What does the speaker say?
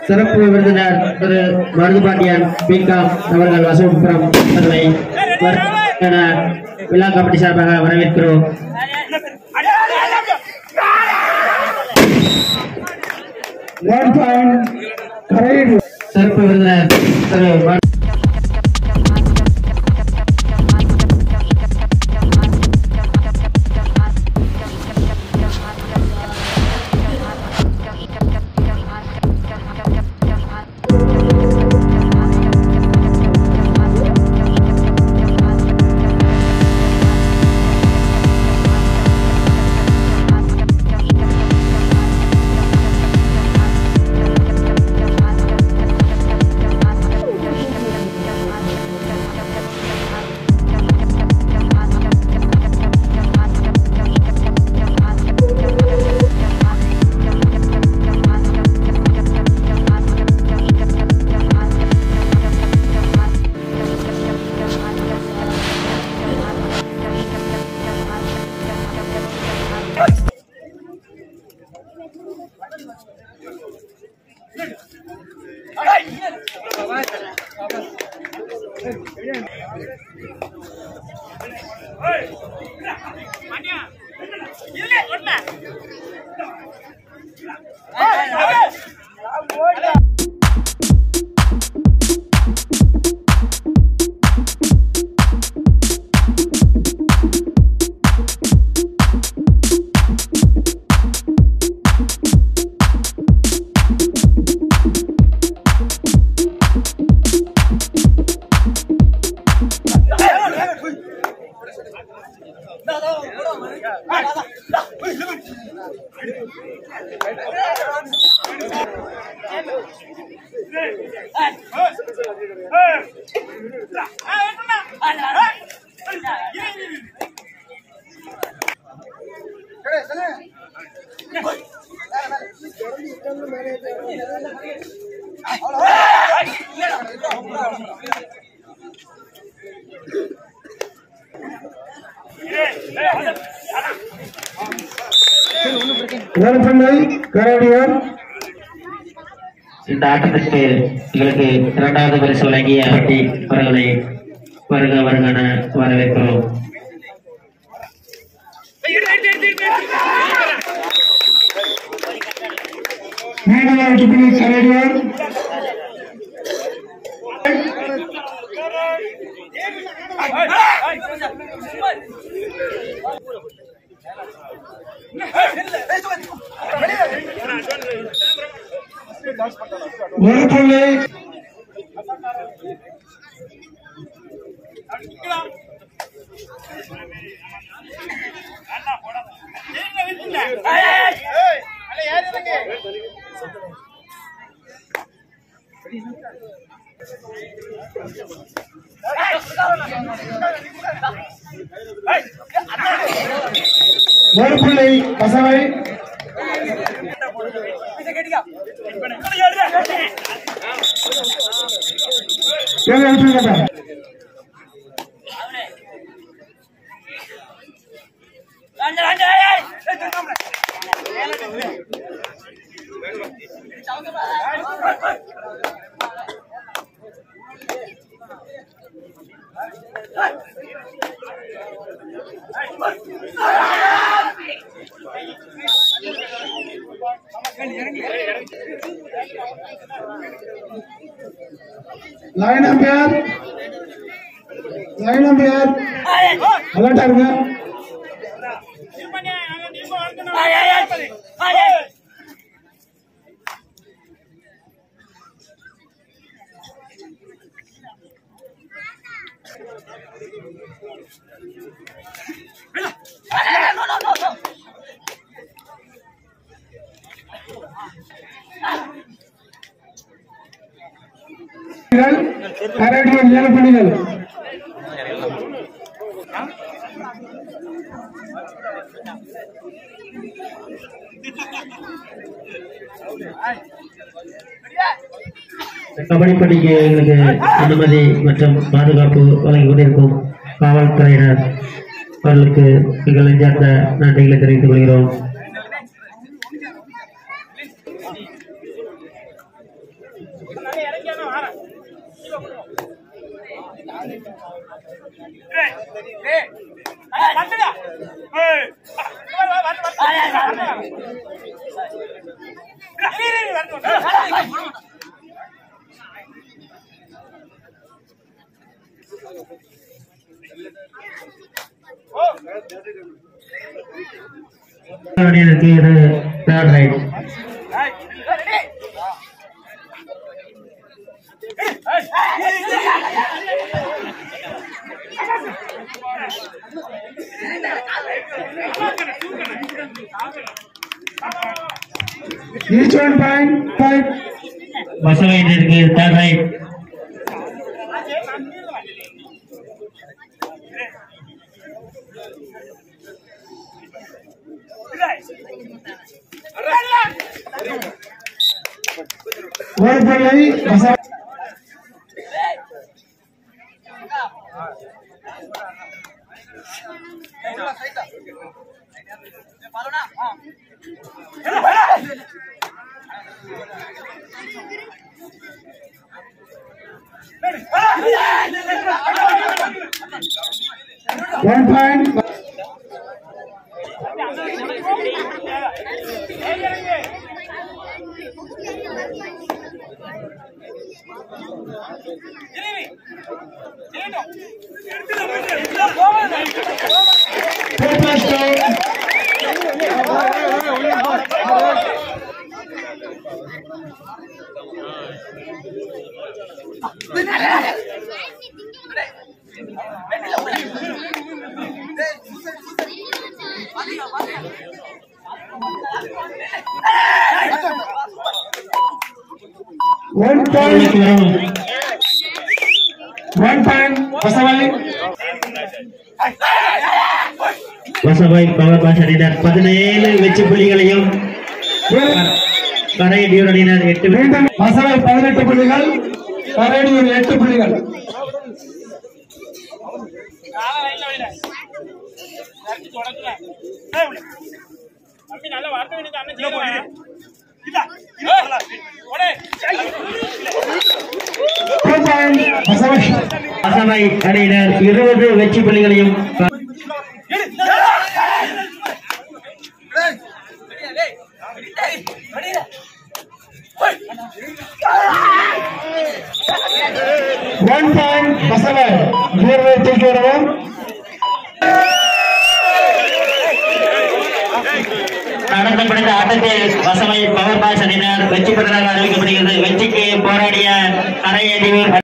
சிறப்பு விருந்தினர் திரு மருதுபாண்டியன் பிகாம் அவர்கள் வசூல்புரம் அவர்களை வருக என விழா கமிட்டி சார்பாக வரவேற்கிறோம் One point, parade. சிறப்பு விருந்தினர் திரு மரு- One point, Canadian. இந்த ஆட்டத்திற்கு எங்களுக்கு இரண்டாவது பரிசு வழங்கிய ஆட்டி அவர்களை வருக வருக என வரவேற்கிறோம் Media to be Canadian. One point, one point, Pasawai. Can I help you with that? Line umpire line umpire அலர்ட்டா இருங்க கரடியன் ஏழு புள்ளிகள் கபடி போட்டிக்கு எங்களுக்கு அனுமதி மற்றும் பாதுகாப்பு வழங்கிக் கொண்டிருக்கும் காவல்துறையினர் அவர்களுக்கு எங்கள் நெஞ்சார்ந்த நன்றிகளை தெரிவித்துக் கொள்கிறோம் அணியினருக்கு இது third right Each one point, point. பசவை அணியினருக்கு தேர்ட் ரைட் ஒரு பிள்ளை பச- One point. Four plus two. One point. One point. பசவை பசவை பவர் பாஸ் அணியினர் பதினேழு வெற்றி புள்ளிகளையும் கரையடியூர் அணியினர் எட்டு வெற்றி மீண்டும் பசவை பதினெட்டு புள்ளிகள் கரடியூர் எட்டு புள்ளிகள் நல்ல வார்த்தை எனக்கு அண்ணன் செய்யலாம் Two point. பசவை பசவை அணியினர் இருபது வெற்றி புள்ளிகளையும் ஒன் பாயிண்ட் பசவை தீர்வை தூக்கி விடவும் நடத்தப்படுத்த ஆட்டத்தில் பசவை பவர் பாஸ் அணியினர் வெற்றி பெற்றதாக அறிவிக்கப்படுகிறது வெற்றிக்கு போராடிய கரையடியூர்